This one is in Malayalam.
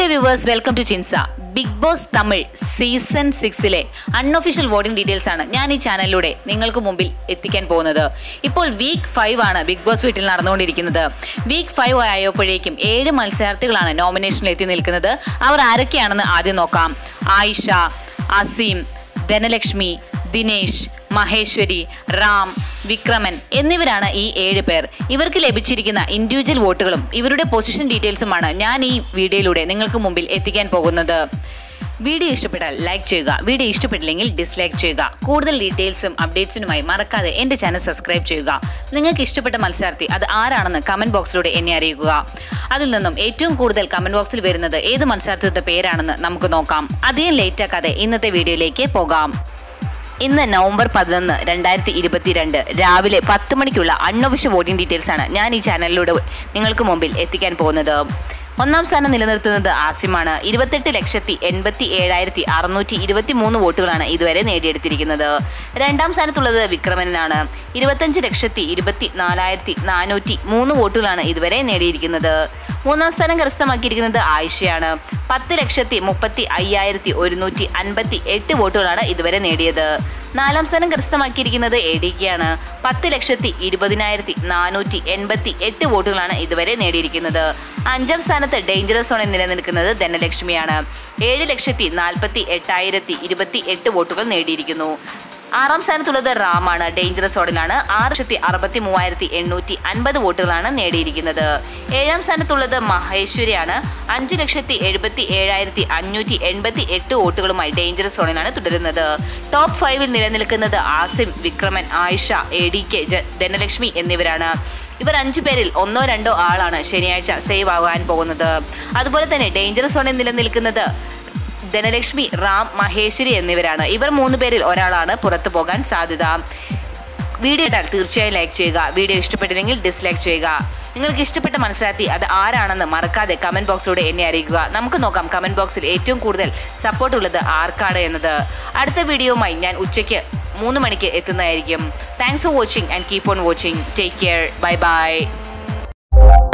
വ്യൂവേഴ്സ് വെൽക്കം ടു ചിൻസ ബിഗ് ബോസ് തമിഴ് സീസൺ സിക്സിലെ അൺഒഫീഷ്യൽ വോട്ടിംഗ് ഡീറ്റെയിൽസ് ആണ് ഞാൻ ഈ ചാനലിലൂടെ നിങ്ങൾക്ക് മുമ്പിൽ എത്തിക്കാൻ പോകുന്നത് ഇപ്പോൾ വീക്ക് ഫൈവ് ആണ് ബിഗ് ബോസ് വീട്ടിൽ നടന്നുകൊണ്ടിരിക്കുന്നത് വീക്ക് ഫൈവ് ആയപ്പോഴേക്കും ഏഴ് മത്സരാർത്ഥികളാണ് നോമിനേഷനിൽ എത്തി നിൽക്കുന്നത് അവർ ആരൊക്കെയാണെന്ന് ആദ്യം നോക്കാം ആയിഷ അസീം ധനലക്ഷ്മി ദിനേശ് മഹേശ്വരി റാം വിക്രമൻ എന്നിവരാണ് ഈ ഏഴ് പേർ ഇവർക്ക് ലഭിച്ചിരിക്കുന്ന ഇൻഡിവിജ്വൽ വോട്ടുകളും ഇവരുടെ പൊസിഷൻ ഡീറ്റെയിൽസുമാണ് ഞാൻ ഈ വീഡിയോയിലൂടെ നിങ്ങൾക്ക് മുമ്പിൽ എത്തിക്കാൻ പോകുന്നത് വീഡിയോ ഇഷ്ടപ്പെട്ടാൽ ലൈക്ക് ചെയ്യുക വീഡിയോ ഇഷ്ടപ്പെട്ടില്ലെങ്കിൽ ഡിസ്ലൈക്ക് ചെയ്യുക കൂടുതൽ ഡീറ്റെയിൽസും അപ്ഡേറ്റ്സിനുമായി മറക്കാതെ എൻ്റെ ചാനൽ സബ്സ്ക്രൈബ് ചെയ്യുക നിങ്ങൾക്ക് ഇഷ്ടപ്പെട്ട മത്സരാർത്ഥി അത് ആരാണെന്ന് കമൻറ്റ് ബോക്സിലൂടെ എന്നെ അറിയിക്കുക അതിൽ നിന്നും ഏറ്റവും കൂടുതൽ കമൻറ്റ് ബോക്സിൽ വരുന്നത് ഏത് മത്സരാർത്ഥിയുടെ പേരാണെന്ന് നമുക്ക് നോക്കാം അധികം ലേറ്റ് ആക്കാതെ ഇന്നത്തെ വീഡിയോയിലേക്ക് പോകാം ഇന്ന് നവംബർ പതിനൊന്ന് രണ്ടായിരത്തി ഇരുപത്തിരണ്ട് രാവിലെ പത്ത് മണിക്കുള്ള അൺഒഫീഷ്യൽ വോട്ടിംഗ് ഡീറ്റെയിൽസ് ആണ് ഞാൻ ഈ ചാനലിലൂടെ നിങ്ങൾക്ക് മുമ്പിൽ എത്തിക്കാൻ പോകുന്നത് ഒന്നാം സ്ഥാനം നിലനിർത്തുന്നത് ആസിമാണ് ഇരുപത്തെട്ട് ലക്ഷത്തി എൺപത്തി ഏഴായിരത്തി അറുന്നൂറ്റി ഇരുപത്തി മൂന്ന് വോട്ടുകളാണ് ഇതുവരെ നേടിയെടുത്തിരിക്കുന്നത് രണ്ടാം സ്ഥാനത്തുള്ളത് വിക്രമനാണ് ഇരുപത്തഞ്ച് ലക്ഷത്തി ഇരുപത്തി നാലായിരത്തി നാനൂറ്റി മൂന്ന് വോട്ടുകളാണ് ഇതുവരെ നേടിയിരിക്കുന്നത് മൂന്നാം സ്ഥാനം കരസ്ഥമാക്കിയിരിക്കുന്നത് ആയിഷയാണ് പത്ത് ലക്ഷത്തി മുപ്പത്തി അയ്യായിരത്തി ഒരുന്നൂറ്റി അൻപത്തി എട്ട് വോട്ടുകളാണ് ഇതുവരെ നേടിയത് നാലാം സ്ഥാനം കരസ്ഥമാക്കിയിരിക്കുന്നത് എ ഡി കെ ആണ് പത്ത് ലക്ഷത്തി ഇരുപതിനായിരത്തി നാനൂറ്റി എൺപത്തി എട്ട് വോട്ടുകളാണ് ഇതുവരെ നേടിയിരിക്കുന്നത് അഞ്ചാം സ്ഥാനത്ത് ഡേഞ്ചറസ് സോണിൽ നിലനിൽക്കുന്നത് ധനലക്ഷ്മിയാണ് ഏഴ് ലക്ഷത്തി നാൽപ്പത്തി എട്ടായിരത്തി ഇരുപത്തി എട്ട് വോട്ടുകൾ നേടിയിരിക്കുന്നു ആറാം സ്ഥാനത്തുള്ളത് റാമാണ് ഡേഞ്ചറസ് സോണിലാണ് ആറ് ലക്ഷത്തി അറുപത്തി മൂവായിരത്തി എണ്ണൂറ്റി അൻപത് വോട്ടുകളാണ് നേടിയിരിക്കുന്നത് ഏഴാം സ്ഥാനത്തുള്ളത് മഹേശ്വരിയാണ് അഞ്ചു ലക്ഷത്തി എഴുപത്തി ഏഴായിരത്തി അഞ്ഞൂറ്റി എൺപത്തി എട്ട് വോട്ടുകളുമായി ഡേഞ്ചറസ് സോണിലാണ് തുടരുന്നത് ടോപ്പ് ഫൈവിൽ നിലനിൽക്കുന്നത് Azeem Vikraman Ayesha A D K ജ- ധനലക്ഷ്മി എന്നിവരാണ് ഇവർ അഞ്ചു പേരിൽ ഒന്നോ രണ്ടോ ആളാണ് ശനിയാഴ്ച സേവ് ആകാൻ പോകുന്നത് അതുപോലെ തന്നെ ഡേഞ്ചറസ് സോണിൽ നിലനിൽക്കുന്നത് ധനലക്ഷ്മി റാം മഹേശ്വരി എന്നിവരാണ് ഇവർ മൂന്ന് പേരിൽ ഒരാളാണ് പുറത്തു പോകാൻ സാധ്യത വീഡിയോ ഇട്ടാൽ തീർച്ചയായും ലൈക്ക് ചെയ്യുക വീഡിയോ ഇഷ്ടപ്പെട്ടില്ലെങ്കിൽ ഡിസ്ലൈക്ക് ചെയ്യുക നിങ്ങൾക്ക് ഇഷ്ടപ്പെട്ട മനസ്സിലാക്കി അത് ആരാണെന്ന് മറക്കാതെ കമന്റ് ബോക്സിലൂടെ എന്നെ അറിയിക്കുക നമുക്ക് നോക്കാം കമന്റ് ബോക്സിൽ ഏറ്റവും കൂടുതൽ സപ്പോർട്ട് ഉള്ളത് ആർക്കാണ് എന്നത് അടുത്ത വീഡിയോയുമായി ഞാൻ ഉച്ചയ്ക്ക് മൂന്ന് മണിക്ക് എത്തുന്നതായിരിക്കും thanks for watching and keep on watching take care bye by